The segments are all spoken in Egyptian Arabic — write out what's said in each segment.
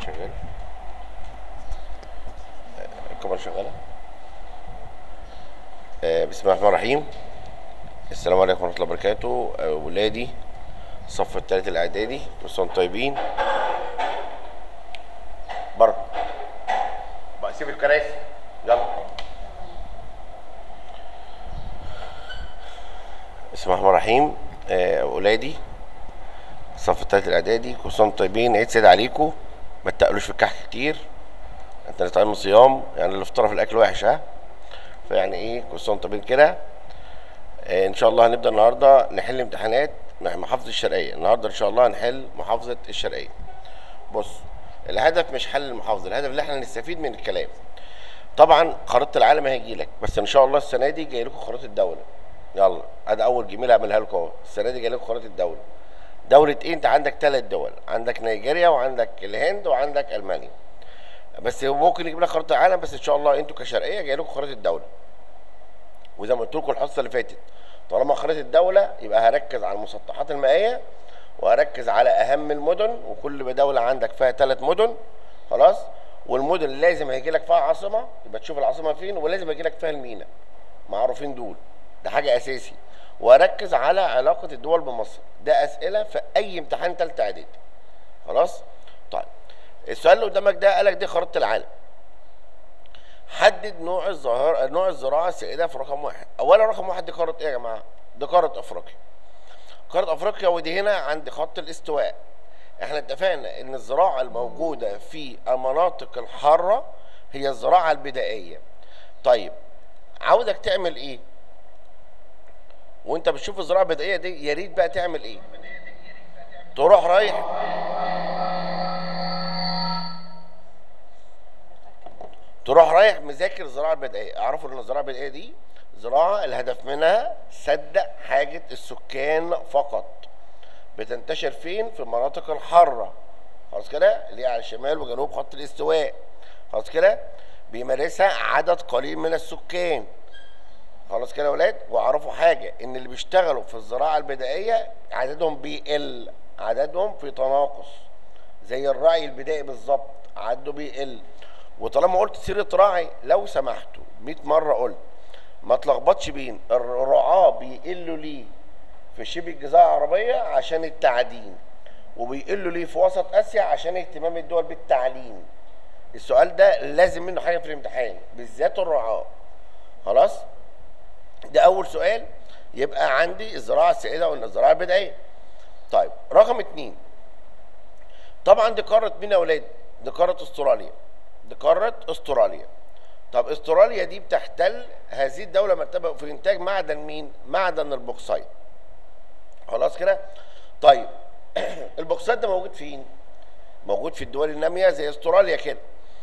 شغال الكاميرا شغالة آه، بسم الله الرحمن الرحيم السلام عليكم ورحمة الله وبركاته آه، ولادي الصف الثالث الإعدادي كل سنة وانتم طيبين بره بقى سيب الكراسي يلا بسم الله الرحمن الرحيم آه، ولادي الصف الثالث الاعدادي كل سنه وانتم طيبين عيد سعيد عليكم ما تقلوش في الكحك كتير انت اللي طالع صيام يعني الافطار في الاكل وحش ها فيعني ايه كل سنه وانتم طيبين كده آه، ان شاء الله هنبدا النهارده نحل امتحانات مع محافظه الشرقيه النهارده ان شاء الله هنحل محافظه الشرقيه بص الهدف مش حل المحافظه الهدف اللي احنا نستفيد من الكلام طبعا خريطه العالم هيجي لك بس ان شاء الله السنه دي جاي لكم خريطه الدوله يلا ادي اول جميله اعملها لكم اهو السنه دي جاي لكم خريطه الدوله دولة ايه انت عندك ثلاث دول عندك نيجيريا وعندك الهند وعندك المانيا بس هو ممكن يجيب لك خريطة العالم بس ان شاء الله انتوا كشرقية جاي لكم خريطة الدولة وزي ما قلت لكم الحصة اللي فاتت طالما خريطة الدولة يبقى هركز على المسطحات المائية وهركز على اهم المدن وكل دولة عندك فيها ثلاث مدن خلاص والمدن لازم هيجي لك فيها عاصمة يبقى تشوف العاصمة فين ولازم هيجي لك فيها المينا معروفين دول ده حاجة اساسي واركز على علاقه الدول بمصر ده اسئله في اي امتحان ثالثه اعدادي خلاص طيب السؤال اللي قدامك ده قالك دي خريطه العالم حدد نوع الظاهره نوع الزراعه السائده في رقم واحد اولا رقم واحد دي قاره ايه يا جماعه دي قاره افريقيا قاره افريقيا ودي هنا عند خط الاستواء احنا اتفقنا ان الزراعه الموجوده في المناطق الحاره هي الزراعه البدائيه طيب عاوزك تعمل ايه وانت بتشوف الزراعه البدائيه دي يا ريت بقى تعمل ايه تروح رايح تروح رايح مذاكر الزراعه البدائيه اعرفوا ان الزراعه البدائيه دي زراعه الهدف منها سد حاجه السكان فقط بتنتشر فين في المناطق الحاره خلاص كده اللي هي على شمال وجنوب خط الاستواء خلاص كده بيمارسها عدد قليل من السكان خلاص كده يا ولاد واعرفوا حاجه ان اللي بيشتغلوا في الزراعه البدائيه عددهم بيقل عددهم في تناقص زي الرعي البدائي بالظبط عدده بيقل وطالما قلت سيره راعي لو سمحتوا 100 مره قلت ما تلخبطش بين الرعاه بيقلوا ليه في شبه الجزيره العربيه عشان التعدين وبيقلوا ليه في وسط اسيا عشان اهتمام الدول بالتعليم السؤال ده لازم منه حاجه في الامتحان بالذات الرعاه خلاص ده اول سؤال يبقى عندي الزراعه السائده ولا الزراعه البدائيه طيب رقم اتنين طبعا دي قاره مين يا اولاد دي قاره استراليا دي قاره استراليا طب استراليا دي بتحتل هذه الدوله مرتبه في انتاج معدن مين معدن البوكسايت خلاص كده طيب البوكسايت ده موجود فين موجود في الدول الناميه زي استراليا كده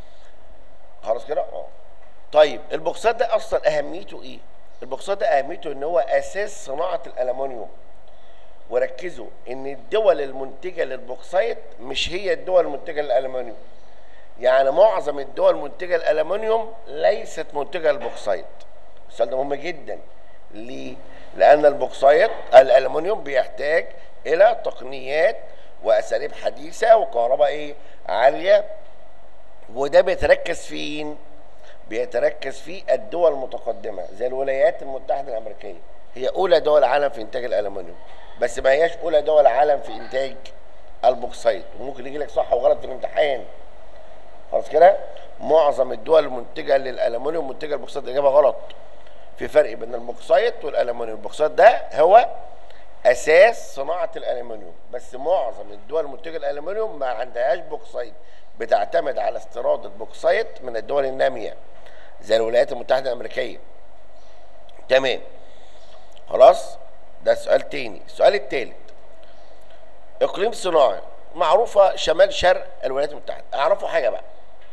خلاص كده اه طيب البوكسايت ده اصلا اهميته ايه البوكسايت ده اهميته ان هو اساس صناعه الالومنيوم وركزوا ان الدول المنتجه للبوكسايت مش هي الدول المنتجه للالومنيوم يعني معظم الدول المنتجه للالومنيوم ليست منتجه للبوكسايت السؤال ده مهم جدا ليه لان البوكسايت الالومنيوم بيحتاج الى تقنيات واساليب حديثه وكهرباء ايه عاليه وده بيتركز فين بيتركز في الدول المتقدمه زي الولايات المتحده الامريكيه هي اولى دول العالم في انتاج الالومنيوم بس ما هياش اولى دول العالم في انتاج البوكسايت وممكن يجي لك صح وغلط في الامتحان خلاص كده معظم الدول المنتجه للالومنيوم منتجه للبوكسايت الاجابه غلط في فرق بين البوكسايت والالومنيوم البوكسايت ده هو اساس صناعه الالومنيوم بس معظم الدول المنتجه للالومنيوم ما عندهاش بوكسايت بتعتمد على استيراد البوكسايت من الدول الناميه زي الولايات المتحده الامريكيه تمام خلاص ده سؤال تاني السؤال التالت اقليم صناعي معروفه شمال شرق الولايات المتحده اعرفوا حاجه بقى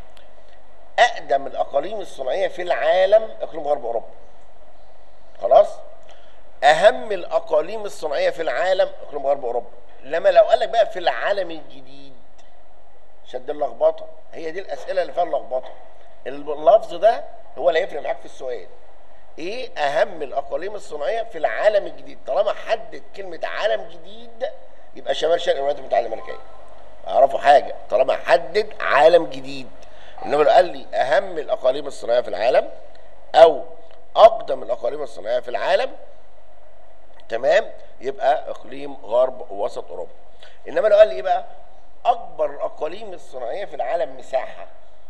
اقدم الاقاليم الصناعيه في العالم اقليم غرب اوروبا خلاص اهم الاقاليم الصناعيه في العالم اقليم غرب اوروبا لما لو قال لك بقى في العالم الجديد شد اللخبطه هي دي الاسئله اللي فيها اللخبطه اللفظ ده هو اللي هيفرق معاك في السؤال ايه اهم الاقاليم الصناعيه في العالم الجديد طالما حدد كلمه عالم جديد يبقى شمال شرق الولايات المتحده الامريكيه اعرفوا حاجه طالما حدد عالم جديد انما لو قال لي اهم الاقاليم الصناعيه في العالم او اقدم الاقاليم الصناعيه في العالم تمام يبقى اقليم غرب ووسط اوروبا انما لو قال لي ايه بقى اكبر الاقاليم الصناعيه في العالم مساحه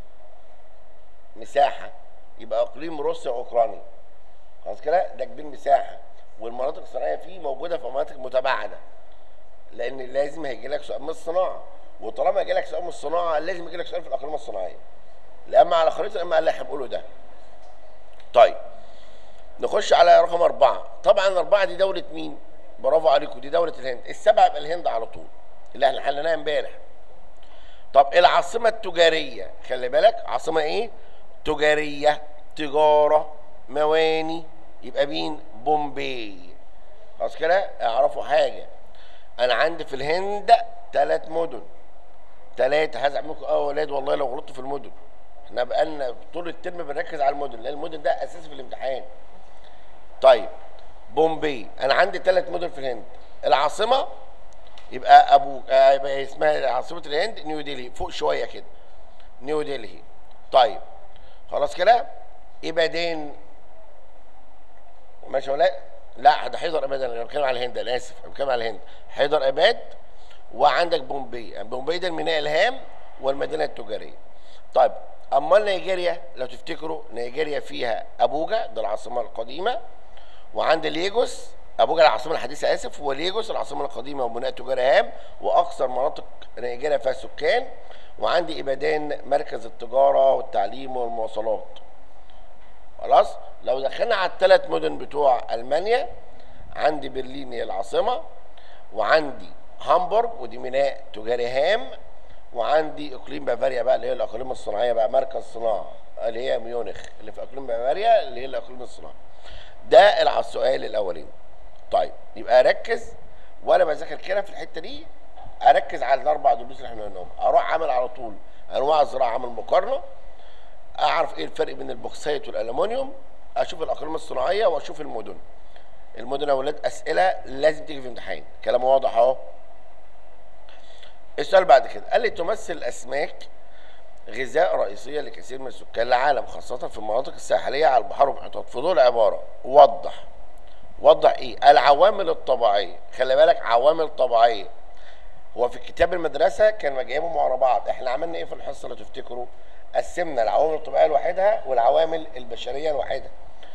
مساحه يبقى اقليم روسيا واوكرانيا خلاص كده ده كبير مساحه والمناطق الصناعيه فيه موجوده في مناطق متباعده لان لازم هيجي لك سؤال من الصناعه وطالما يجي لك سؤال من الصناعه لازم يجي لك سؤال في الاقاليم الصناعيه لا اما على خريطه اما على اللي احنا بنقوله ده طيب نخش على رقم أربعة طبعا أربعة دي دولة مين؟ برافو عليكم دي دولة الهند السبعة يبقى الهند على طول اللي احنا حليناها امبارح طب العاصمة التجارية خلي بالك عاصمة ايه؟ تجارية تجارة مواني يبقى مين؟ بومبي خلاص كده اعرفوا حاجة انا عندي في الهند ثلاث مدن ثلاثة هزعل منكم اه ولاد والله لو غلطتوا في المدن احنا بقالنا طول الترم بنركز على المدن لان المدن ده اساسي في الامتحان طيب بومبي انا عندي ثلاث مدن في الهند العاصمه يبقى ابو آه يبقى اسمها عاصمه الهند نيو ديلي فوق شويه كده نيو ديلي طيب خلاص كده ابادين ماشي ولا لا ده حيدر اباد انا بتكلم على الهند انا اسف انا بتكلم على الهند حيدر اباد وعندك بومبي يعني بومبي ده الميناء الهام والمدينه التجاريه طيب اما نيجيريا لو تفتكروا نيجيريا فيها ابوجا ده العاصمه القديمه وعند ليجوس ابوجا العاصمه الحديثه اسف وليجوس العاصمه القديمه وبناء تجاري هام واكثر مناطق نيجيريا فيها سكان وعندي ابادان مركز التجاره والتعليم والمواصلات خلاص لو دخلنا على الثلاث مدن بتوع المانيا عندي برلين هي العاصمه وعندي هامبورغ ودي ميناء تجاري هام وعندي اقليم بافاريا بقى اللي هي الاقاليم الصناعيه بقى مركز صناعه اللي هي ميونخ اللي في اقليم بافاريا اللي هي الاقاليم الصناعيه ده السؤال الاولاني طيب يبقى اركز وانا بذاكر كده في الحته دي اركز على الاربع دروس اللي احنا قلناهم اروح اعمل على طول انواع الزراعه اعمل مقارنه اعرف ايه الفرق بين البوكسيت والالومنيوم اشوف الاقاليم الصناعيه واشوف المدن المدن يا ولاد اسئله لازم تيجي في امتحان كلام واضح اهو السؤال بعد كده قال لي تمثل الاسماك غذاء رئيسيه لكثير من سكان العالم خاصه في المناطق الساحليه على البحار والمحيطات في دول عباره وضح وضح ايه العوامل الطبيعيه خلي بالك عوامل طبيعيه هو في كتاب المدرسه كان جايبهم ورا بعض احنا عملنا ايه في الحصه لو تفتكروا قسمنا العوامل الطبيعيه لوحدها والعوامل البشريه لوحدها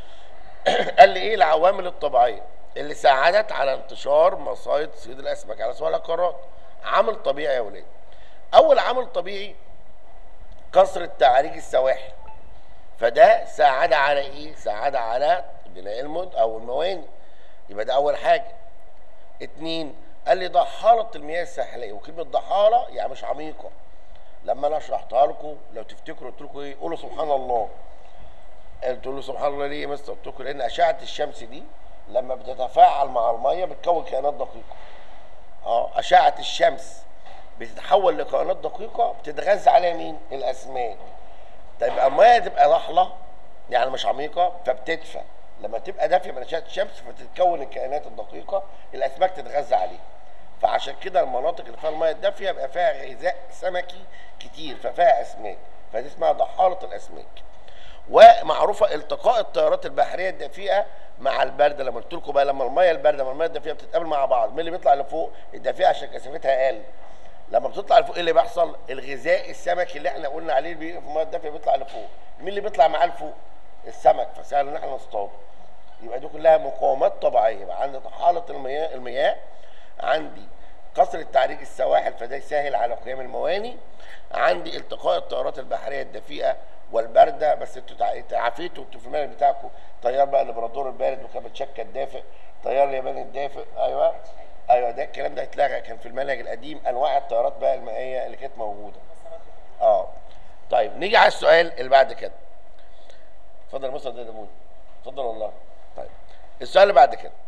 قال لي ايه العوامل الطبيعيه اللي ساعدت على انتشار مصايد صيد الاسماك على سواء القارات عامل طبيعي يا ولاد اول عامل طبيعي كثرة تعريج السواحل فده ساعد على ايه ساعد على بناء المد او المواني يبقى ده اول حاجة اتنين قال لي ضحالة المياه الساحلية وكلمة ضحالة يعني مش عميقة لما انا شرحتها لكم لو تفتكروا قلت لكم ايه قولوا سبحان الله قلت له سبحان الله ليه يا مستر قلت لكم لان اشعة الشمس دي لما بتتفاعل مع المية بتكون كائنات دقيقة اه اشعه الشمس بتتحول لكائنات دقيقه بتتغذى عليها مين الاسماك طيب الميه تبقى ضحله يعني مش عميقه فبتدفى لما تبقى دافيه من اشعه الشمس فتتكون الكائنات الدقيقه الاسماك تتغذى عليها فعشان كده المناطق اللي فيها الميه الدافيه بيبقى فيها غذاء سمكي كتير ففيها اسماك فدي اسمها ضحاله الاسماك ومعروفه التقاء التيارات البحريه الدافئه مع البارده لما قلت لكم بقى لما الميه البارده والميه الدافئه بتتقابل مع بعض مين اللي بيطلع لفوق الدافئه عشان كثافتها اقل لما بتطلع لفوق ايه اللي بيحصل الغذاء السمكي اللي احنا قلنا عليه في الميه الدافئه بيطلع لفوق مين اللي بيطلع معاه لفوق السمك فسهل ان احنا نصطاده يبقى دي كلها مقاومات طبيعيه يبقى عندي طحاله المياه المياه عندي كثره تعريج السواحل فده يسهل على قيام المواني عندي التقاء التيارات البحريه الدفيئه والبارده بس انتوا عافيتوا انتوا في المنهج بتاعكم طيار بقى الليبرادور البارد وكابتشاكا الدافئ طيار الياباني الدافئ ايوه ايوه ده الكلام ده اتلغى كان في المنهج القديم انواع الطيارات بقى المائيه اللي كانت موجوده اه طيب نيجي على السؤال اللي بعد كده اتفضل يا مستر دمون اتفضل والله طيب السؤال اللي بعد كده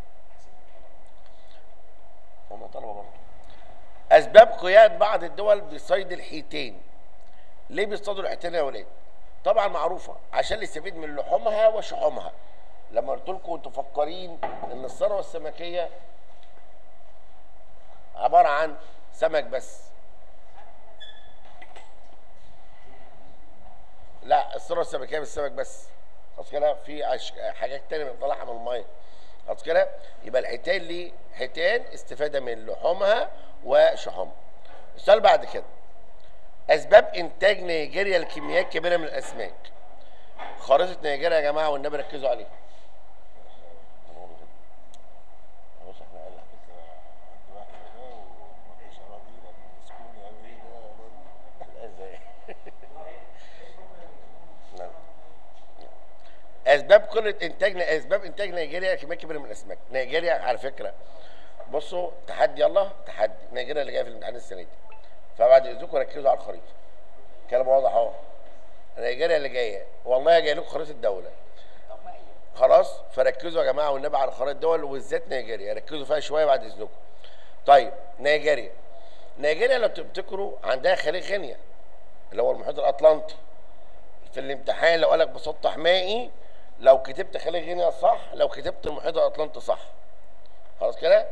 هم طلبه برضه اسباب قياد بعض الدول بصيد الحيتين ليه بيصطادوا الحيتين يا ولاد طبعا معروفه عشان يستفيد من لحومها وشحومها لما قلت لكم انتوا مفكرين ان الثروه السمكيه عباره عن سمك بس لا الثروه السمكيه بالسمك بس خلاص كده في أش... حاجات تانية بتطلعها من الميه خلاص كده يبقى الحيتان ليه حيتان استفاده من لحومها وشحومها السؤال بعد كده اسباب انتاج نيجيريا لكميات كبيره من الاسماك خريطه نيجيريا يا جماعه والنبي ركزوا عليها بص احنا قلنا عندي واحد ده ومفيش أراضي لأن مسكوني قالوا إيه ده أراضي ازاي نعم. اسباب قله انتاج اسباب انتاج نيجيريا كميه كبيره من الاسماك نيجيريا على فكره بصوا تحدي يلا تحدي نيجيريا اللي جايه في الامتحان السنه دي فبعد اذنكم ركزوا على الخريطه كلام واضح اهو نيجيريا اللي جايه والله جاي لكم خريطه الدوله خلاص فركزوا يا جماعه والنبي على خرائط الدول وبالذات نيجيريا ركزوا فيها شويه بعد اذنكم طيب نيجيريا نيجيريا لو تفتكروا عندها خليج غينيا اللي هو المحيط الاطلنطي في الامتحان لو قالك مسطح مائي لو كتبت خليج غينيا صح لو كتبت المحيط الاطلنطي صح خلاص كده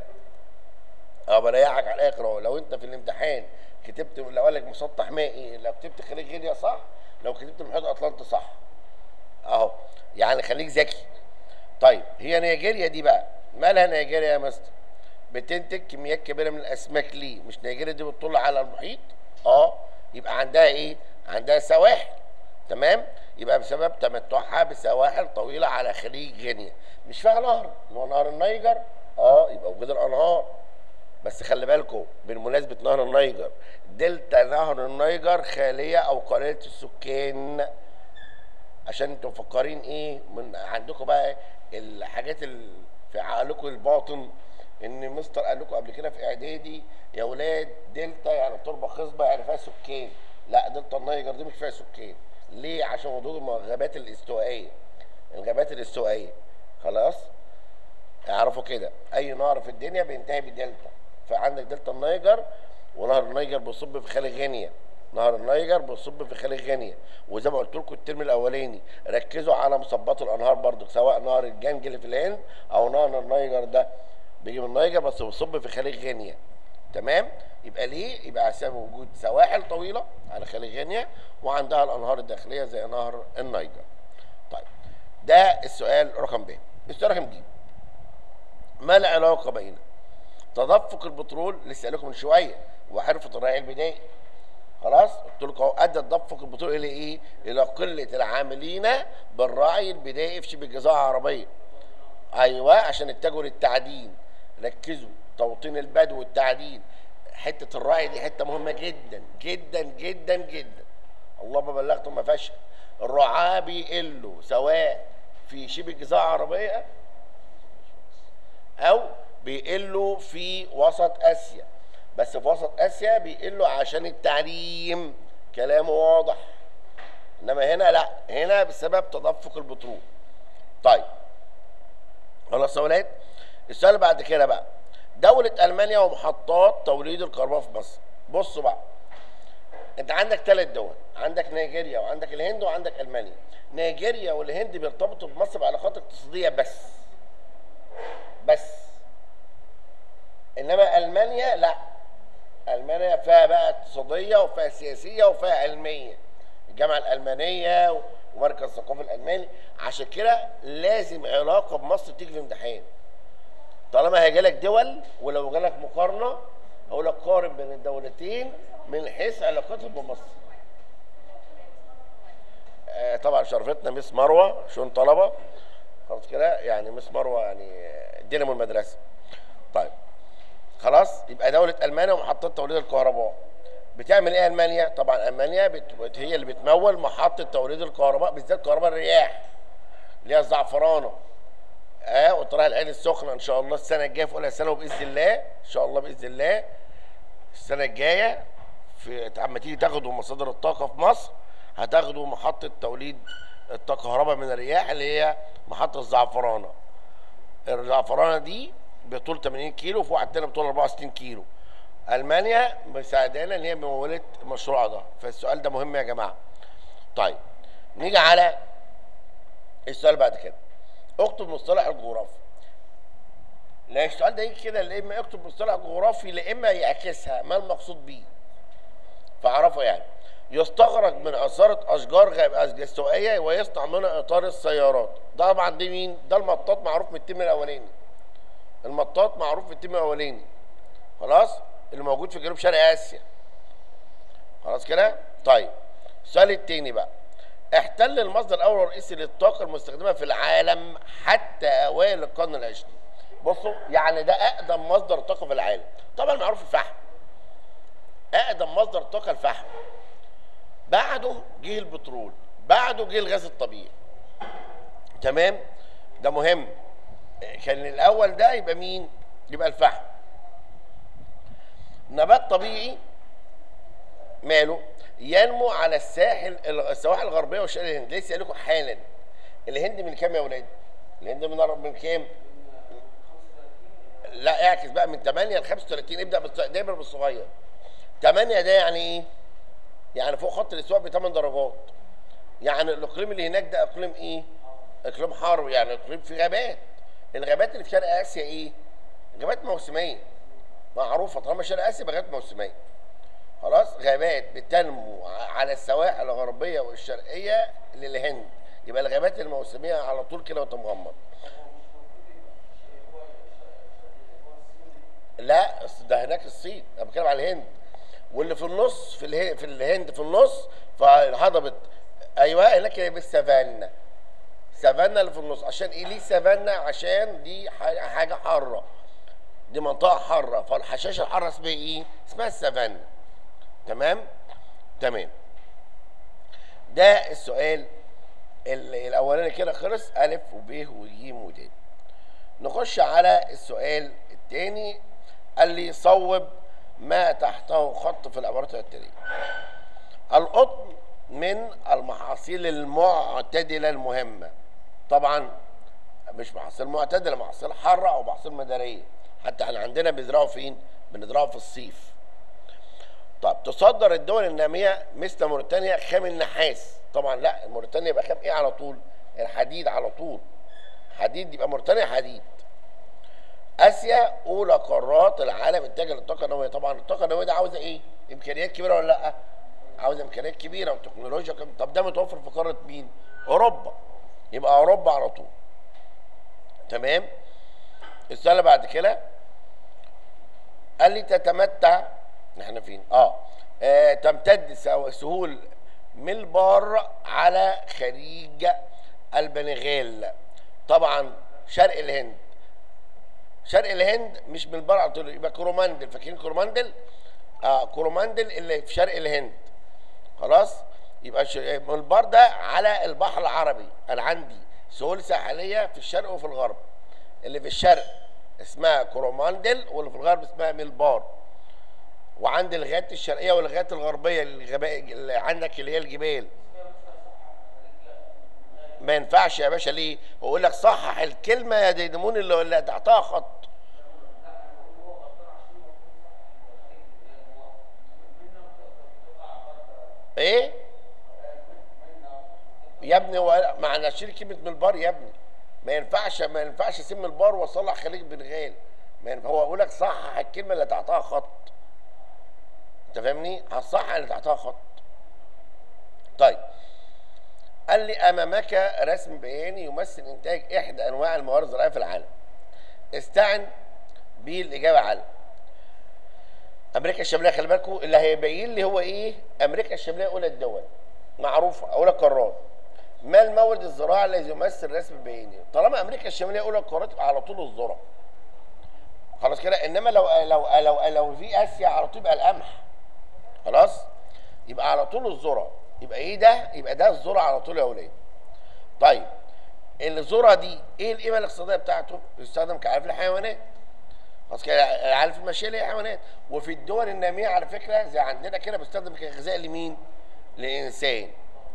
اه بريحك على الاخر اهو لو انت في الامتحان كتبت لو قالك مسطح مائي لو كتبت خليج غينيا صح لو كتبت المحيط الاطلنطي صح اهو يعني خليك ذكي طيب هي نيجيريا دي بقى مالها نيجيريا يا مستر بتنتج كميات كبيره من الاسماك ليه مش نيجيريا دي بتطل على المحيط اه يبقى عندها ايه عندها سواحل تمام يبقى بسبب تمتعها بسواحل طويله على خليج غينيا مش فيها نهر اللي هو نهر النيجر اه يبقى وجود الانهار بس خلي بالكم بمناسبه نهر النيجر دلتا نهر النيجر خاليه او قليله السكان عشان انتوا مفكرين ايه من عندكم بقى الحاجات اللي في عقلكم الباطن ان مستر قال لكم قبل كده في اعدادي يا ولاد دلتا يعني تربه خصبه يعني فيها سكان لا دلتا النيجر دي مش فيها سكان ليه عشان وجود الغابات الاستوائيه الغابات الاستوائيه خلاص اعرفوا كده اي نهر في الدنيا بينتهي بدلتا فعندك دلتا النيجر ونهر النيجر بيصب في خليج غينيا نهر النيجر بيصب في خليج غينيا وزي ما قلت لكم الترم الاولاني ركزوا على مصبات الانهار برضو سواء نهر الجنج اللي في الهند او نهر النيجر ده بيجي من النيجر بس بيصب في خليج غينيا تمام يبقى ليه يبقى بسبب وجود سواحل طويله على خليج غينيا وعندها الانهار الداخليه زي نهر النيجر طيب ده السؤال رقم ب السؤال رقم ج ما العلاقه بين تدفق البترول لسه قايل لكم من شويه وحرفه الرأي البدائي خلاص قلت لكم اهو ادى تدفق البترول الى ايه؟ الى قله العاملين بالرعي البدائي في شبه الجزيره العربيه. ايوه عشان اتجهوا للتعدين ركزوا توطين البدو والتعدين حته الرعي دي حته مهمه جدا جدا جدا جدا اللهم بلغتم ما فشل الرعاة بيقلوا سواء في شبه الجزيره العربيه او بيقلوا في وسط اسيا بس في وسط اسيا بيقلوا عشان التعليم كلامه واضح انما هنا لا هنا بسبب تدفق البترول طيب خلاص يا ولاد السؤال اللي بعد كده بقى دولة ألمانيا ومحطات توليد الكهرباء في مصر بصوا بقى انت عندك ثلاث دول عندك نيجيريا وعندك الهند وعندك ألمانيا نيجيريا والهند بيرتبطوا بمصر بعلاقات اقتصادية بس بس انما المانيا لا المانيا فيها بقى اقتصاديه وفيها سياسيه وفيها علميه الجامعه الالمانيه ومركز الثقافي الالماني عشان كده لازم علاقه بمصر تيجي في امتحان طالما هيجي لك دول ولو جالك مقارنه اقول لك قارن بين الدولتين من حيث علاقتهم بمصر آه طبعا شرفتنا مس مروه شؤون طلبه خلاص كده يعني مس مروه يعني دينامو المدرسه طيب خلاص يبقى دولة ألمانيا ومحطات توليد الكهرباء بتعمل ايه ألمانيا؟ طبعا ألمانيا بت... هي اللي بتمول محطة توليد الكهرباء بالذات كهرباء الرياح اللي هي الزعفرانة اه قلت لها العين السخنة إن شاء الله السنة الجاية في أولى ثانوي بإذن الله إن شاء الله بإذن الله السنة الجاية في اما تيجي تاخدوا مصادر الطاقة في مصر هتاخدوا محطة توليد الكهرباء من الرياح اللي هي محطة الزعفرانة الزعفرانة دي بطول 80 كيلو وفي واحد تاني بطول 64 كيلو المانيا مساعدانا ان هي مموله المشروع ده فالسؤال ده مهم يا جماعه طيب نيجي على السؤال بعد كده اكتب مصطلح الجغرافي لا السؤال ده يجي كده لا اما اكتب مصطلح جغرافي لا اما يعكسها ما المقصود بيه فاعرفوا يعني يستخرج من عصارة أشجار غاب أسجستوائية ويصنع منها إطار السيارات ده طبعا دي مين؟ ده المطاط معروف من الترم الأولاني المطاط معروف في الترم الأولاني خلاص اللي موجود في جنوب شرق آسيا خلاص كده؟ طيب السؤال التاني بقى احتل المصدر الأول الرئيسي للطاقة المستخدمة في العالم حتى أوائل القرن العشرين بصوا يعني ده أقدم مصدر طاقة في العالم طبعا معروف الفحم أقدم مصدر طاقة الفحم بعده جه البترول بعده جه الغاز الطبيعي تمام ده مهم كان الاول ده يبقى مين يبقى الفحم نبات طبيعي ماله ينمو على الساحل السواحل الغربيه وشمال الهند لسه قايل لكم حالا الهند من كام يا ولاد الهند من من كام لا اعكس بقى من 8 ل 35 ابدا بالص- دايما بالصغير 8 ده يعني ايه يعني فوق خط الاستواء ب 8 درجات يعني الاقليم اللي هناك ده اقليم ايه اقليم حار يعني اقليم في غابات الغابات اللي في شرق اسيا ايه غابات موسميه معروفه طالما شرق اسيا يبقى غابات موسميه خلاص غابات بتنمو ع- على السواحل الغربيه والشرقيه للهند يبقى الغابات الموسميه على طول كده وانت مغمض لا أصل ده هناك الصين انا بتكلم على الهند واللي في النص في الهند في الهند في النص فهضبت ايوه هناك بالسافانا سافانا اللي في النص عشان ايه ليه سافانا عشان دي ح- حاجه حاره دي منطقه حاره فالحشاشه الحاره اسمها ايه اسمها السافانا تمام تمام ده السؤال ال- الاولاني كده خلص الف وب وج ود نخش على السؤال الثاني قال لي صوب ما تحته خط في العبارات التالية القطن من المحاصيل المعتدلة المهمة طبعا مش محاصيل معتدلة محاصيل حارة أو محاصيل مدارية حتى احنا عندنا بنزرعه فين؟ بنزرعه في الصيف طب تصدر الدول النامية مثل موريتانيا خام النحاس طبعا لا موريتانيا يبقى خام ايه على طول؟ الحديد على طول حديد يبقى موريتانيا حديد اسيا اولى قارات العالم انتاجا للطاقه النوويه طبعا الطاقه النوويه دي عاوزه ايه امكانيات كبيره ولا لا عاوزه امكانيات كبيره وتكنولوجيا كم... طب ده متوفر في قاره مين اوروبا يبقى اوروبا على طول تمام السؤال اللي بعد كده قال لي تتمتع احنا فين اه, آه تمتد سو- سهول ملبار على خليج البنغال طبعا شرق الهند شرق الهند مش من البر على طول يبقى كوروماندل فاكرين كوروماندل اه كوروماندل اللي في شرق الهند خلاص يبقى ش- من البر ده على البحر العربي انا عندي سهول ساحليه في الشرق وفي الغرب اللي في الشرق اسمها كوروماندل واللي في الغرب اسمها ملبار وعند الغايات الشرقيه والغايات الغربيه الغباء اللي عندك اللي هي الجبال ما ينفعش يا باشا ليه؟ اقول لك صحح الكلمه يا ديدمون اللي, اللي تحتها خط ايه؟ يا ابني هو معنى شيل كلمه من البار يا ابني ما ينفعش ما ينفعش اسم البار واصلح خليج بنغال ما ينفع هو اقول لك صحح الكلمه اللي تحتها خط انت فاهمني؟ هتصحح اللي تحتها خط طيب قال لي امامك رسم بياني يمثل انتاج احدى انواع الموارد الزراعيه في العالم استعن بالاجابه على امريكا الشماليه خلي بالكم اللي هيبين لي هو ايه امريكا الشماليه اولى الدول معروفه اولى القارات ما المورد الزراعي الذي يمثل رسم البياني طالما امريكا الشماليه اولى القارات يبقى على طول الذره خلاص كده انما لو لو لو لو في اسيا على طول يبقى القمح خلاص يبقى على طول الذره يبقى ايه ده يبقى ده الذره على طول يا اولاد طيب الذره دي ايه القيمه الاقتصاديه بتاعته يستخدم كعلف الحيوانات خلاص كده العلف الماشيه اللي هي حيوانات وفي الدول الناميه على فكره زي عندنا كده بيستخدم كغذاء لمين للانسان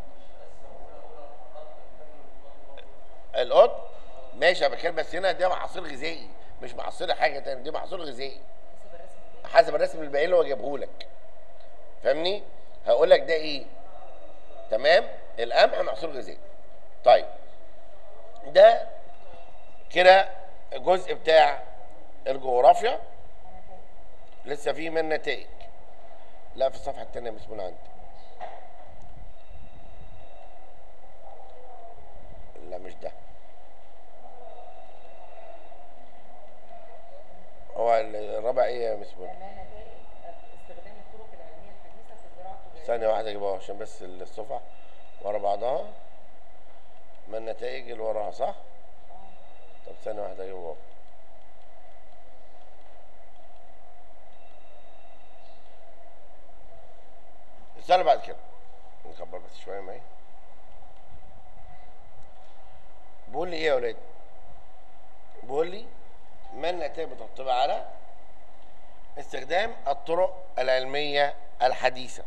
القطن ماشي انا بتكلم بس هنا ده محصول غذائي مش محصول حاجه تانية دي محصول غذائي حسب الرسم البياني اللي هو جابه لك فاهمني هقول لك ده ايه تمام القمح محصول غذائي طيب ده كده الجزء بتاع الجغرافيا لسه فيه من نتائج لا في الصفحه الثانيه مش من عندي لا مش ده هو ال- الرابع ايه يا مس بول ما نتائج استخدام الطرق العلمية الحديثة في الزراعة التجارية ثانية واحدة اجيبها عشان بس الصفحة ورا بعضها ما النتائج اللي وراها صح؟ طب ثانية واحدة اجيبها السؤال بعد كده نكبر بس شوية معايا بيقول لي ايه يا ولاد؟ بيقول لي ما النتائج بتطبق على استخدام الطرق العلمية الحديثة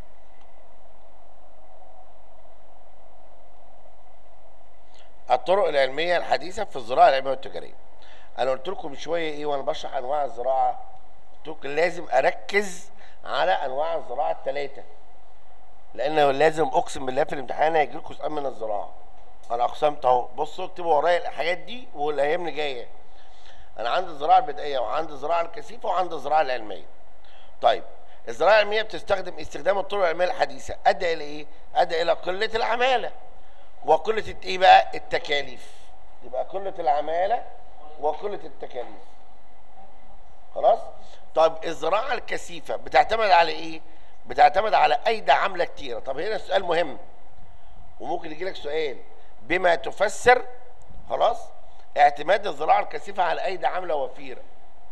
الطرق العلمية الحديثة في الزراعة العلمية والتجارية أنا قلت لكم من شوية إيه وأنا بشرح أنواع الزراعة قلت لكم لازم أركز على أنواع الزراعة الثلاثة لأن لازم أقسم بالله في الامتحان هيجي لكم سؤال من الزراعة أنا أقسمت أهو بصوا اكتبوا ورايا الحاجات دي والأيام اللي جاية أنا عندي الزراعة البدائية وعندي الزراعة الكثيفة وعندي الزراعة العلمية طيب الزراعة العلمية بتستخدم استخدام الطرق العلمية الحديثة أدى إلى إيه؟ أدى إلى قلة العمالة وقلة الت- إيه بقى؟ التكاليف يبقى قلة العمالة وقلة التكاليف خلاص؟ طب الزراعة الكثيفة بتعتمد على إيه؟ بتعتمد على أيدي عاملة كتيرة طب هنا سؤال مهم وممكن يجي لك سؤال بما تفسر خلاص اعتماد الزراعة الكثيفة على أيدي عاملة وفيرة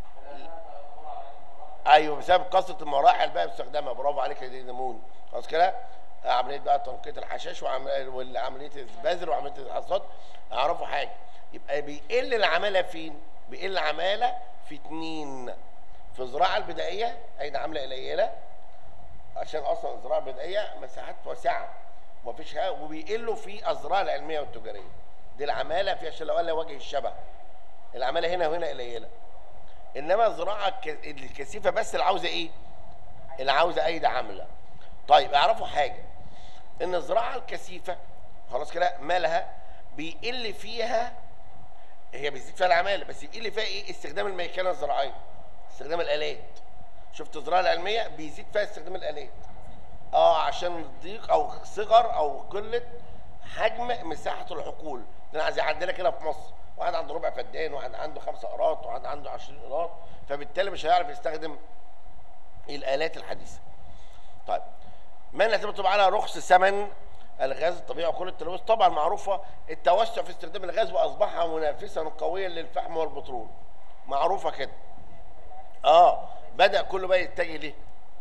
ايوه بسبب قصه المراحل بقى باستخدامها برافو عليك يا دي نمون خلاص كده عمليه بقى تنقية الحشائش وعمل- وعمليه البذر وعمليه الحصاد اعرفوا حاجه يبقى بيقل العماله فين؟ بيقل العماله في اتنين في الزراعه البدائيه اين عامله قليله عشان اصلا الزراعه البدائيه مساحات واسعه ومفيش حاجه وبيقلوا في الزراعه العلميه والتجاريه دي العماله في عشان لو قال وجه الشبه العماله هنا وهنا قليله انما الزراعه الك- الكثيفه بس اللي عاوزه ايه؟ اللي عاوزه ايدي عامله. طيب اعرفوا حاجه ان الزراعه الكثيفه خلاص كده مالها بيقل فيها هي بيزيد فيها العماله بس يقل فيها ايه؟ استخدام الميكنه الزراعيه استخدام الالات. شفت الزراعه العلميه بيزيد فيها استخدام الالات. اه عشان ضيق او صغر او قله حجم مساحه الحقول ده زي عندنا كده في مصر واحد عنده ربع فدان واحد عنده خمسة قراط واحد عنده 20 قراط فبالتالي مش هيعرف يستخدم الالات الحديثه طيب ما نعتمد على رخص ثمن الغاز الطبيعي وكل التلوث طبعا معروفه التوسع في استخدام الغاز واصبح منافسا قويا للفحم والبترول معروفه كده اه بدا كله بقى يتجه ليه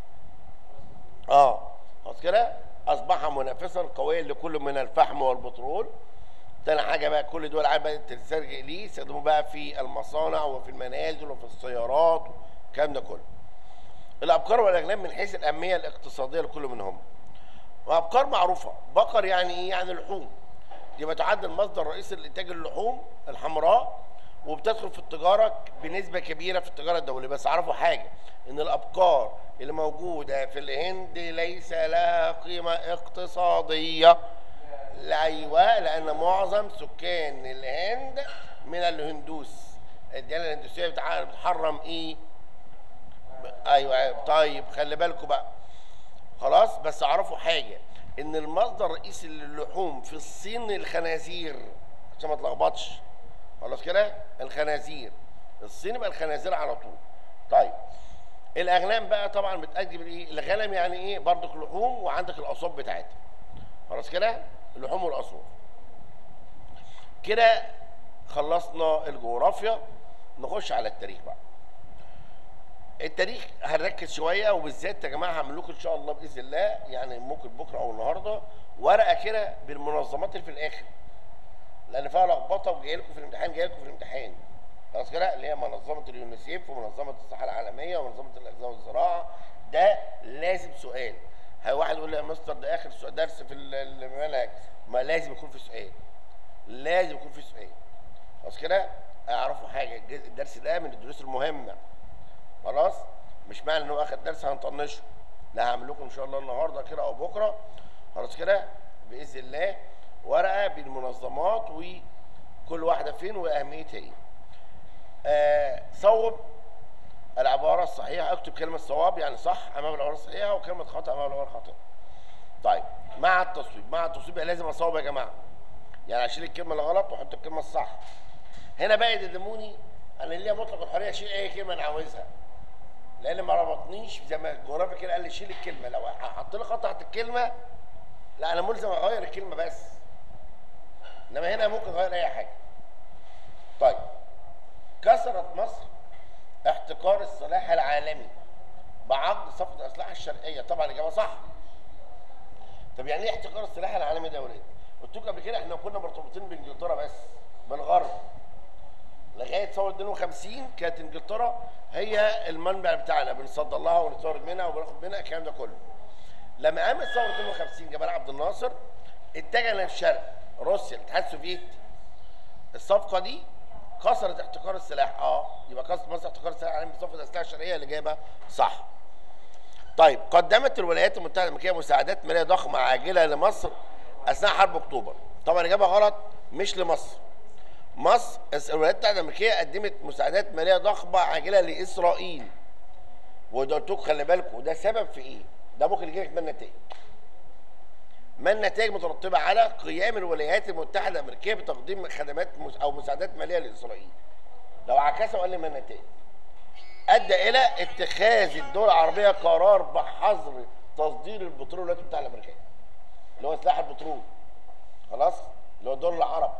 اه خلاص كده اصبح منافسا قويا لكل من الفحم والبترول تاني حاجه بقى كل دول العالم بدات تلتجئ ليه يستخدموه بقى في المصانع وفي المنازل وفي السيارات والكلام ده كله الابقار والاغنام من حيث الاهميه الاقتصاديه لكل منهم وابقار معروفه بقر يعني ايه يعني لحوم دي بتعد المصدر الرئيسي لانتاج اللحوم الحمراء وبتدخل في التجاره بنسبه كبيره في التجاره الدوليه بس عرفوا حاجه ان الابقار اللي موجوده في الهند ليس لها قيمه اقتصاديه لا ايوه لان معظم سكان الهند من الهندوس الديانه الهندوسيه بتع- بتحرم ايه ايوه طيب خلي بالكم بقى خلاص بس اعرفوا حاجه ان المصدر الرئيسي للحوم في الصين الخنازير عشان ما تلخبطش خلاص كده الخنازير الصين يبقى الخنازير على طول طيب الاغنام بقى طبعا بتأدي ايه الغنم يعني ايه برضك لحوم وعندك الاصوات بتاعتها خلاص كده اللحوم والاصوات كده خلصنا الجغرافيا نخش على التاريخ بقى التاريخ هنركز شويه وبالذات يا جماعه هعمل لكم ان شاء الله باذن الله يعني ممكن بكره او النهارده ورقه كده بالمنظمات اللي في الاخر لان فيها لخبطه وجاي لكم في الامتحان جاي لكم في الامتحان خلاص كده اللي هي منظمه اليونيسيف ومنظمه الصحه العالميه ومنظمه الاغذيه والزراعه ده لازم سؤال هي واحد يقول لي يا مستر ده اخر سؤال درس في ال- المنهج ما لازم يكون في سؤال لازم يكون في سؤال خلاص كده اعرفوا حاجه الجزء- الدرس ده من الدروس المهمه خلاص مش معنى ان هو اخد درس هنطنشه لا هعمل لكم ان شاء الله النهارده كده او بكره خلاص كده باذن الله ورقه بالمنظمات وكل واحده فين واهميتها ايه آه صوب العباره الصحيحه اكتب كلمه صواب يعني صح امام العباره الصحيحه وكلمه خطا امام العباره الخاطئه طيب مع التصويب مع التصويب يبقى لازم اصوب يا جماعه يعني اشيل الكلمه الغلط واحط الكلمه الصح هنا بقى يدموني انا ليا مطلق الحريه اشيل اي كلمه انا عاوزها لان ما ربطنيش زي ما الجغرافي كده قال لي شيل الكلمه لو حط لي خط تحت الكلمه لا انا ملزم اغير الكلمه بس انما هنا ممكن اغير اي حاجه طيب كسرت مصر احتكار السلاح العالمي بعقد صفقه الاسلحه الشرقيه طبعا الاجابه صح طب يعني ايه احتكار السلاح العالمي ده يا ولاد؟ قلت لكم قبل كده احنا كنا مرتبطين بانجلترا بس بالغرب لغايه ثوره 52 كانت انجلترا هي المنبع بتاعنا بنصدر لها ونستورد منها وبناخد منها الكلام ده كله. لما قامت ثوره 52 جمال عبد الناصر اتجه للشرق روسيا الاتحاد السوفيتي. الصفقه دي كسرت احتكار السلاح اه يبقى كسرت مصر احتكار السلاح العالمي بصفقه الاسلحه الشرقيه الاجابه صح. طيب قدمت الولايات المتحده الامريكيه مساعدات ماليه ضخمه عاجله لمصر اثناء حرب اكتوبر طبعا الاجابه غلط مش لمصر مصر الولايات المتحده الامريكيه قدمت مساعدات ماليه ضخمه عاجله لاسرائيل وده قلت لكم خلي بالكم ده سبب في ايه؟ ده ممكن يجي لك من نتائج ما النتائج مترتبه على قيام الولايات المتحده الامريكيه بتقديم خدمات مس- او مساعدات ماليه لاسرائيل لو عكسها وقال لي ما النتائج ادى الى اتخاذ الدول العربيه قرار بحظر تصدير البترول للولايات المتحده الامريكيه اللي هو سلاح البترول خلاص اللي هو دول العرب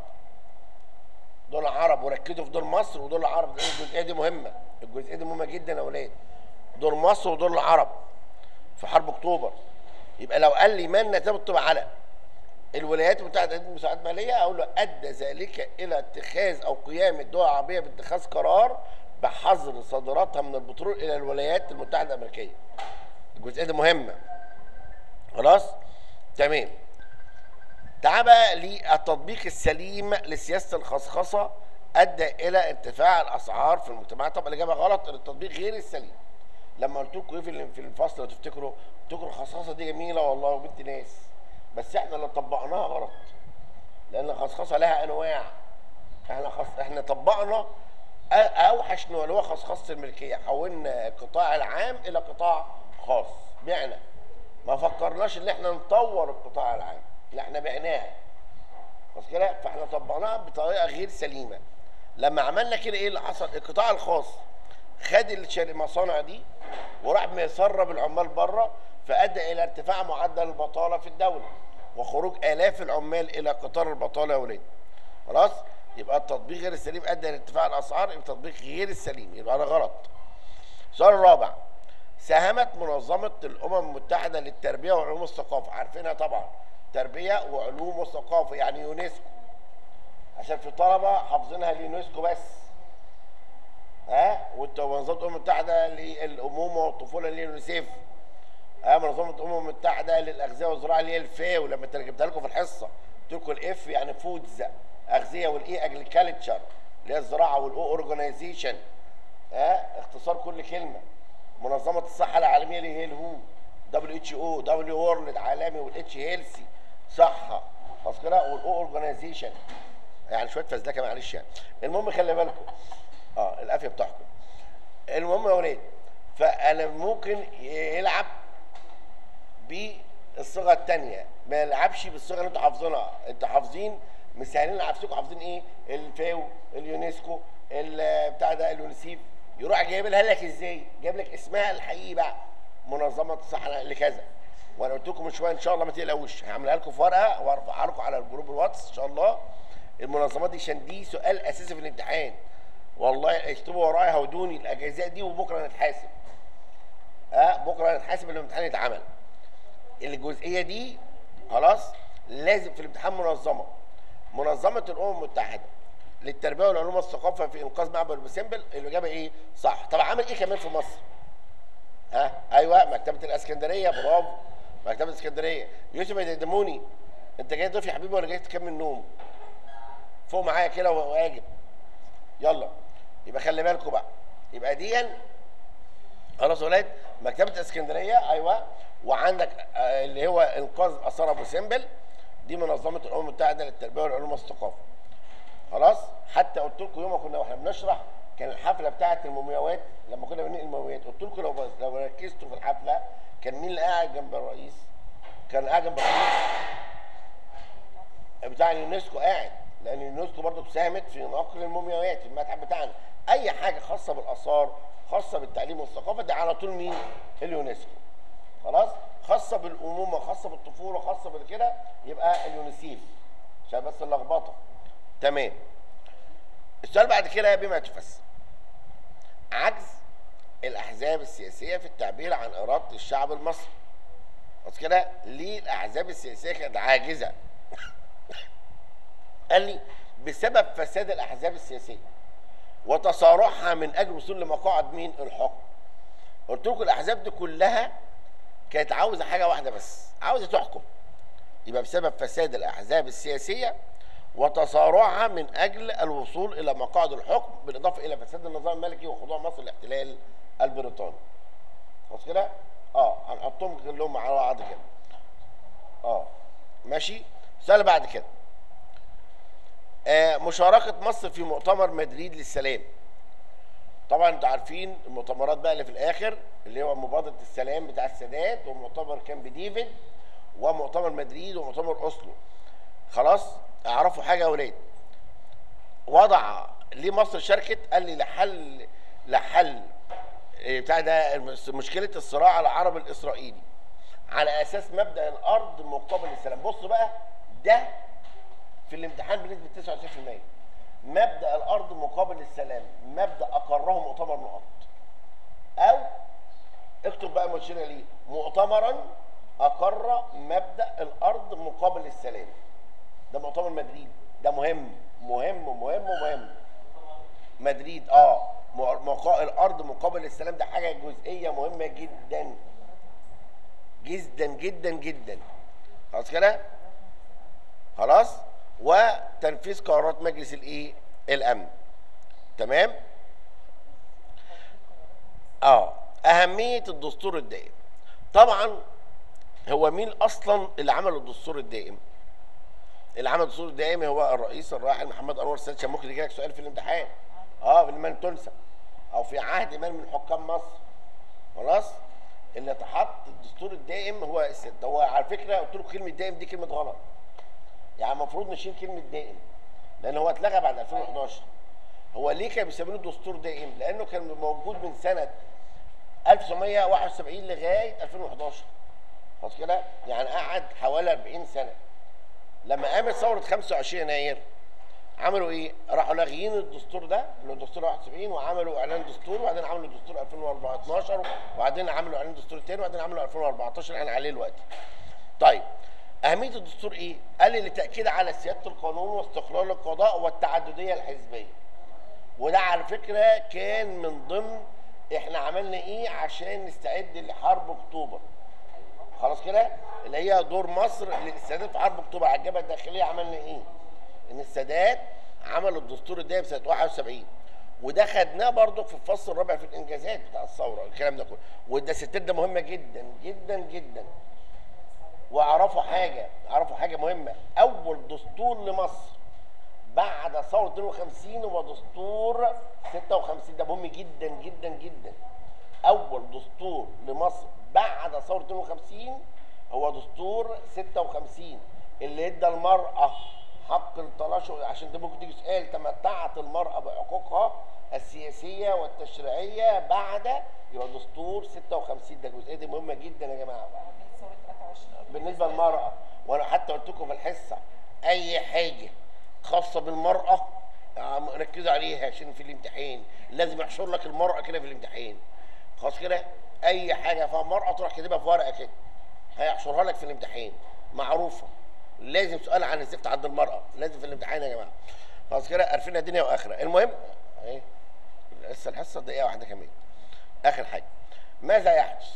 دول العرب وركزوا في دول مصر ودول العرب لان الجزئيه دي مهمه الجزئيه دي مهمه جدا يا اولاد دول مصر ودول العرب في حرب اكتوبر يبقى لو قال لي ما النتائج بتبقى على الولايات المتحده قدمت مساعدات ماليه اقول له ادى ذلك الى اتخاذ او قيام الدول العربيه باتخاذ قرار بحظر صادراتها من البترول الى الولايات المتحده الامريكيه الجزئيه دي مهمه خلاص تمام تعال بقى للتطبيق السليم لسياسه الخصخصه ادى الى ارتفاع الاسعار في المجتمعات طبعا الاجابه غلط التطبيق غير السليم لما قلت لكم ايه في ال- في الفصل لو تفتكروا قلت لكم الخصخصه دي جميله والله وبنت ناس بس احنا اللي طبقناها غلط لان الخصخصه لها انواع احنا خص... احنا طبقنا أ- اوحش نوع اللي هو خصخصه الملكيه حولنا القطاع العام الى قطاع خاص بعنا ما فكرناش ان احنا نطور القطاع العام لا احنا بعناها خلاص كده فاحنا طبقناها بطريقه غير سليمه لما عملنا كده ايه اللي حصل القطاع الخاص خد الشر- المصانع دي وراح مسرب العمال بره فادى الى ارتفاع معدل البطاله في الدوله وخروج الاف العمال الى قطار البطاله يا ولاد خلاص يبقى التطبيق غير السليم ادى الى ارتفاع الاسعار يبقى التطبيق غير السليم يبقى ده غلط السؤال الرابع ساهمت منظمة الأمم المتحدة للتربية وعلوم الثقافة عارفينها طبعا تربية وعلوم وثقافة يعني يونسكو عشان في طلبة حافظينها اليونسكو بس ها وانت منظمة الأمم المتحدة للأمومة والطفولة اللي هي اليونيسيف ها منظمة الأمم المتحدة للأغذية والزراعة اللي هي الفاو لما ترجمتها لكم في الحصة قلت لكم الإف يعني فودز أغذية والإي أجريكالتشر اللي هي الزراعة والأو أورجنايزيشن ها اختصار كل كلمة منظمة الصحة العالمية اللي هي الهو دبليو اتش او دبليو وورلد عالمي والاتش هيلسي صحة خلاص كده والاو اورجنايزيشن يعني شوية فزلكة معلش يعني المهم خلي بالكم اه القافية بتاعكم المهم يا ولاد فانا ممكن يلعب بالصيغه الثانيه ما يلعبش بالصيغه اللي انتوا حافظينها انتوا حافظين مسهلين على نفسكم حافظين ايه الفاو اليونسكو ال- بتاع ده اليونيسيف يروح جايب لها لك ازاي جايب لك اسمها الحقيقي بقى منظمه الصحه لكذا وانا قلت لكم من شويه ان شاء الله ما تقلقوش هعملها لكم في ورقه وارفعها لكم على الجروب الواتس ان شاء الله المنظمات دي عشان دي سؤال اساسي في الامتحان والله اكتبوا ورايا هودوني الاجازات دي وبكره نتحاسب ها بكره نتحاسب الامتحان يتعمل الجزئيه دي خلاص لازم في الامتحان منظمه منظمه الامم المتحده للتربيه والعلوم والثقافه في انقاذ معبد البسمبل الاجابه ايه صح طب عمل ايه كمان في مصر ها ايوه مكتبه الاسكندريه برافو مكتبه الاسكندريه يوسف يدموني انت جاي ضيف يا حبيبي ولا جاي تكمل نوم فوق معايا كده واجب يلا يبقى خلي بالكم بقى يبقى دي خلاص يا ولاد مكتبه اسكندريه ايوه وعندك آه، اللي هو انقاذ اثار ابو سمبل دي منظمه الامم المتحده للتربيه والعلوم والثقافه خلاص حتى قلت لكم يوم ما كنا واحنا بنشرح كان الحفله بتاعه المومياوات لما كنا بننقل المومياوات قلت لكم لو بس لو ركزتوا في الحفله كان مين اللي قاعد جنب الرئيس؟ كان قاعد جنب الرئيس بتاع اليونسكو قاعد لان اليونسكو برضه ساهمت في نقل المومياوات المتحف بتاعنا اي حاجه خاصه بالاثار خاصه بالتعليم والثقافه دي على طول مين اليونسكو خلاص خاصه بالامومه خاصه بالطفوله خاصه بالكده يبقى اليونيسيف عشان بس اللخبطه تمام السؤال بعد كده بما تفسر عجز الاحزاب السياسيه في التعبير عن اراده الشعب المصري بس كده ليه الاحزاب السياسيه كانت عاجزه قال لي بسبب فساد الاحزاب السياسيه وتصارعها من اجل الوصول لمقاعد مين الحكم قلت لكم الاحزاب دي كلها كانت عاوزه حاجه واحده بس عاوزه تحكم يبقى بسبب فساد الاحزاب السياسيه وتصارعها من اجل الوصول الى مقاعد الحكم بالاضافه الى فساد النظام الملكي وخضوع مصر للاحتلال البريطاني خلاص كده اه هنحطهم كلهم على بعض كده اه ماشي السؤال بعد كده آه مشاركه مصر في مؤتمر مدريد للسلام طبعا انتوا عارفين المؤتمرات بقى اللي في الاخر اللي هو مبادره السلام بتاع السادات ومؤتمر كامب ديفيد ومؤتمر مدريد ومؤتمر اوسلو خلاص اعرفوا حاجه يا ولاد وضع ليه مصر شاركت قال لي لحل لحل إيه بتاع ده المس- مشكله الصراع العربي الاسرائيلي على اساس مبدا الارض مقابل السلام بص بقى ده في الامتحان بنسبه 99% مبدا الارض مقابل السلام مبدا اقره مؤتمر نقط او اكتب بقى مشيره ليه مؤتمرا اقر مبدا الارض مقابل السلام ده مؤتمر مدريد ده مهم مهم مهم مهم مدريد اه مع- مقا... الارض مقابل السلام ده حاجه جزئيه مهمه جدا جدا جدا جدا خلاص كده خلاص وتنفيذ قرارات مجلس الايه الامن تمام اه اهميه الدستور الدائم طبعا هو مين اصلا اللي عمل الدستور الدائم اللي عمل الدستور الدائم هو الرئيس الراحل محمد انور السادات عشان ممكن يجي لك سؤال في الامتحان اه في المان تنسى او في عهد من من حكام مصر خلاص اللي تحط الدستور الدائم هو السد هو على فكره قلت لكم كلمه دائم دي كلمه غلط يعني المفروض نشيل كلمه دائم لان هو اتلغى بعد 2011 هو ليه كانوا بيسموه دستور دائم لانه كان موجود من سنه 1971 لغايه 2011 خلاص كده يعني قعد حوالي 40 سنه لما قامت ثوره 25 يناير عملوا ايه؟ راحوا لاغيين الدستور ده اللي هو دستور 71 وعملوا اعلان دستور وبعدين عملوا دستور 2012 وبعدين عملوا اعلان دستور تاني وبعدين عملوا 2014 اللي احنا عليه دلوقتي. طيب اهميه الدستور ايه؟ قال لي للتاكيد على سياده القانون واستقلال القضاء والتعدديه الحزبيه. وده على فكره كان من ضمن احنا عملنا ايه عشان نستعد لحرب اكتوبر. خلاص كده؟ اللي هي دور مصر للاستعداد في حرب اكتوبر على الجبهه الداخليه عملنا ايه؟ ان السادات عمل الدستور الدائم سنه 71 وده خدناه برضو في الفصل الرابع في الانجازات بتاع الثوره الكلام ده كله وده ستات ده مهمه جدا جدا جدا واعرفوا حاجه اعرفوا حاجه مهمه اول دستور لمصر بعد ثوره 52 هو دستور 56 ده مهم جدا جدا جدا اول دستور لمصر بعد ثوره 52 هو دستور 56 اللي ادى المراه حق التراشق عشان ده ممكن تيجي سؤال تمتعت المراه بحقوقها السياسيه والتشريعيه بعد يبقى دستور 56 ده الجزئيه دي مهمه جدا يا جماعه من ثورة 23 بالنسبه للمراه وانا حتى قلت لكم في الحصه اي حاجه خاصه بالمراه آه، ركزوا عليها عشان في الامتحان لازم يحشر لك المراه كده في الامتحان خلاص كده اي حاجه فيها مراه تروح كاتبها في ورقه كده هيحشرها لك في الامتحان معروفه لازم سؤال عن الزفت عند المراه لازم في الامتحان يا جماعه خلاص كده عارفينها دنيا واخره المهم ايه لسه الحصه دقيقه واحده كمان اخر حاجه ماذا يحدث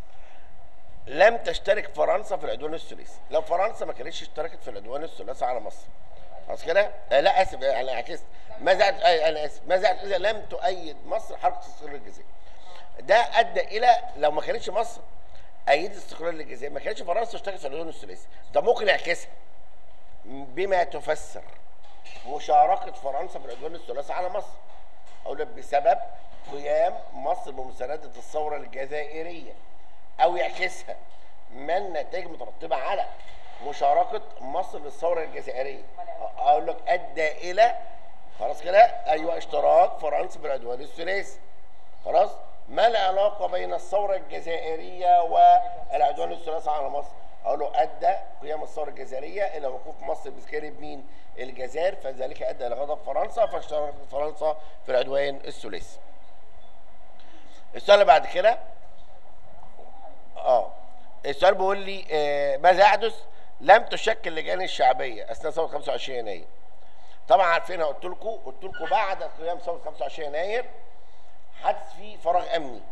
لم تشترك فرنسا في العدوان الثلاثي لو فرنسا ما كانتش اشتركت في العدوان الثلاثي على مصر خلاص كده آه لا اسف آه، انا عكست ماذا آه انا اسف ماذا اذا لم تؤيد مصر حركه استقلال الجزائر ده ادى الى لو ما كانتش مصر ايدت استقلال الجزائر ما كانتش فرنسا اشتركت في العدوان الثلاثي ده ممكن يعكسها بما تفسر مشاركه فرنسا في العدوان الثلاثي على مصر اقول لك بسبب قيام مصر بمسانده الثوره الجزائريه او يعكسها ما النتائج مترتبه على مشاركه مصر للثوره الجزائريه اقول لك ادى الى خلاص كده ايوه اشتراك فرنسا في العدوان الثلاثي خلاص ما العلاقه بين الثوره الجزائريه والعدوان الثلاثي على مصر اقول له ادى قيام الثوره الجزائريه الى وقوف مصر بجانب مين الجزائر فذلك ادى الى غضب فرنسا فاشتركت فرنسا في العدوان الثلاثي السؤال اللي بعد كده اه السؤال بيقول لي آه ماذا يحدث لم تشكل لجان الشعبيه اثناء ثوره 25 يناير طبعا عارفين قلت لكم قلت لكم بعد قيام ثوره 25 يناير حدث فيه فراغ امني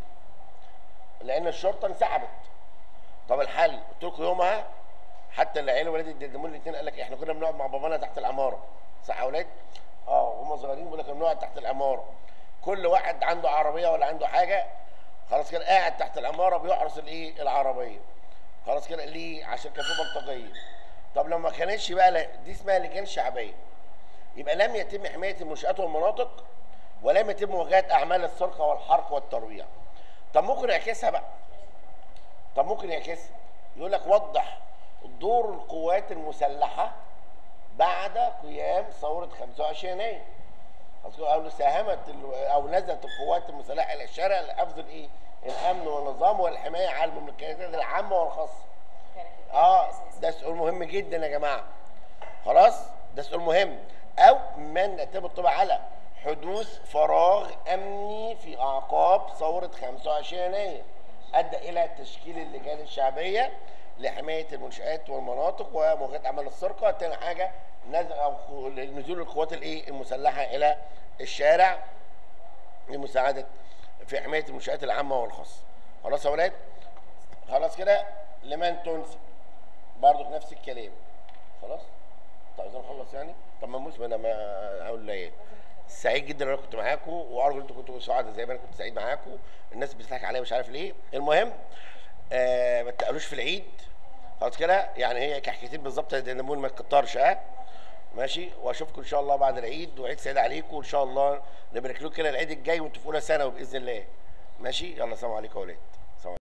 لان الشرطه انسحبت طب الحل قلت لكم يومها حتى العيله ولاد الدمون الاثنين قال لك احنا كنا بنقعد مع بابانا تحت العماره صح يا ولاد اه وهم صغيرين بيقول لك بنقعد تحت العماره كل واحد عنده عربيه ولا عنده حاجه خلاص كده قاعد تحت العماره بيحرس الايه العربيه خلاص كده ليه عشان كان في بلطجيه طب لو ما كانتش بقى لا- دي اسمها لجان شعبيه يبقى لم يتم حمايه المنشات والمناطق ولم يتم مواجهه اعمال السرقه والحرق والترويع طب ممكن يعكسها بقى طب ممكن يعكسها يقول لك وضح دور القوات المسلحه بعد قيام ثوره 25 يناير خلاص كده او ساهمت ال- او نزلت القوات المسلحه الى الشارع لحفظ الايه الامن والنظام والحمايه على المملكات العامه والخاصه كانت اه الأساس. ده سؤال مهم جدا يا جماعه خلاص ده سؤال مهم او من يترتب على حدوث فراغ امني في اعقاب ثوره 25 يناير ادى الى تشكيل اللجان الشعبيه لحمايه المنشات والمناطق ومواجهه اعمال السرقه تاني حاجه نزل او خ- نزول القوات الايه المسلحه الى الشارع لمساعده في حمايه المنشات العامه والخاصه خلاص يا ولاد خلاص كده لمن تنسب برضه نفس الكلام خلاص طب عايزين نخلص يعني طب ما موسم انا ما اقول لا ايه سعيد جدا ان انا كنت معاكم وارجو ان انتوا كنتوا سعداء زي ما انا كنت سعيد معاكم الناس بتضحك عليا مش عارف ليه المهم آه ما تقلوش في العيد خلاص كده يعني هي كحكتين بالظبط النمون ما تكترش ها ماشي واشوفكم ان شاء الله بعد العيد وعيد سعيد عليكم وان شاء الله نبارك لكم كده العيد الجاي وانتوا في اولى ثانوي باذن الله ماشي يلا سلام عليكم يا اولاد